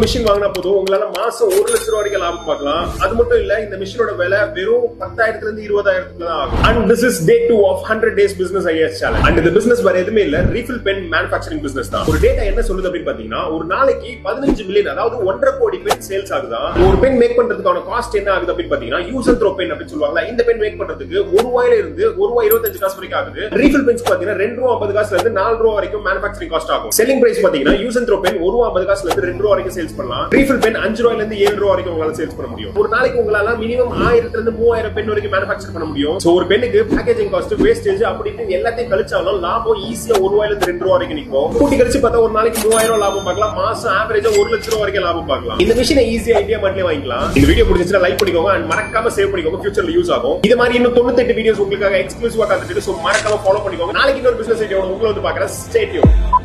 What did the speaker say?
machine வாங்கினா போதும் உங்களால மாசம் ஒரு லட்சம் ரூபாய் வரைக்கும் லாபம் பார்க்கலாம் அது மட்டும் இல்ல இந்த மிஷினோட விலை வெறும் பத்தாயிரத்துல இருந்து இருபதாயிரத்துக்கு தான் ஆகும் and this is day two of hundred days business is challenge and இந்த பிசினஸ் வேற எதுவுமே இல்ல ரீஃபில் பென் மேனுஃபேக்சரிங் பிசினஸ் தான் ஒரு டேட்டா என்ன சொல்லுது அப்படின்னு பாத்தீங்கன்னா ஒரு நாளைக்கு பதினஞ்சு மில்லியன் அதாவது ஒன்றரை கோடி பென் சேல்ஸ் ஆகுதா ஒரு பென் மேக் பண்றதுக்கான காஸ்ட் என்ன ஆகுது அப்படின்னு பாத்தீங்கன்னா யூஸ் அண்ட் த்ரோ பென் அப்படின்னு சொல்லுவாங்க இந்த பென் மேக் பண்றதுக்கு ஒரு ரூபாயில இருந்து ஒரு ரூபாய் இருபத்தஞ்சு காசு வரைக்கும் ஆகுது ரீஃபில் பென்ஸ் பாத்தீங்கன்னா ரெண்டு ரூபா ஐம்பது காசுல இருந்து நாலு ரூபா வரைக்கும் மேனுஃபேக்சரிங் காஸ்ட் ஆகும் செல்லிங் பிரைஸ் பாத்தீங்கன்னா யூஸ் அண்ட் த்ரோ பென் ஒரு ரூபா ஐம்பது காசுல இருந்து ரெண்டு ரூபா வரைக்கும் சேல்ஸ் பண்ணலாம் ரீஃபில் பென் அஞ்சு ரூபாயில இருந்து ஏழு ரூபா வரைக்கும் உங்களால சேல்ஸ் பண்ண முடியும் ஒரு நாளைக்கு உங்களால மினிமம் ஆயிரத்துல இருந்து மூவாயிரம் பென் வரைக்கும் மேனுஃபேக்சர் பண்ண முடியும் சோ ஒரு பெண்ணுக்கு பேக்கேஜிங் காஸ்ட் வேஸ்டேஜ் அப்படி இப்படின்னு எல்லாத்தையும் கழிச்சாலும் லாபம் ஈஸியா ஒரு ரூபாயில இருந்து ரெண்டு ரூபா வரைக்கும் நிற்கும் கூட்டி கழிச்சு பார்த்தா ஒரு நாளைக்கு மூவாயிரம் லாபம் பார்க்கலாம் மாசம் ஆவரேஜா ஒரு லட்சம் ரூபா வரைக்கும் லாபம் பார்க்கலாம் இந்த மிஷினை ஈஸியா இந்தியா மட்டும் வாங்கிக்கலாம் இந்த வீடியோ பிடிச்சிருந்தா லைக் பண்ணிக்கோங்க அண்ட் மறக்காம சேவ் பண்ணிக்கோங்க ஃபியூச்சர்ல யூஸ் ஆகும் இது மாதிரி இன்னும் தொண்ணூத்தெட்டு வீடியோஸ் உங்களுக்காக எக்ஸ்க்ளூசிவா காத்துட்டு சோ மறக்காம ஃபாலோ பண்ணிக்கோங்க நாளைக்கு இன்னொரு பிசினஸ் ஐடியா உங்களை வந்து பாக்குறேன் ஸ்டேட்யூ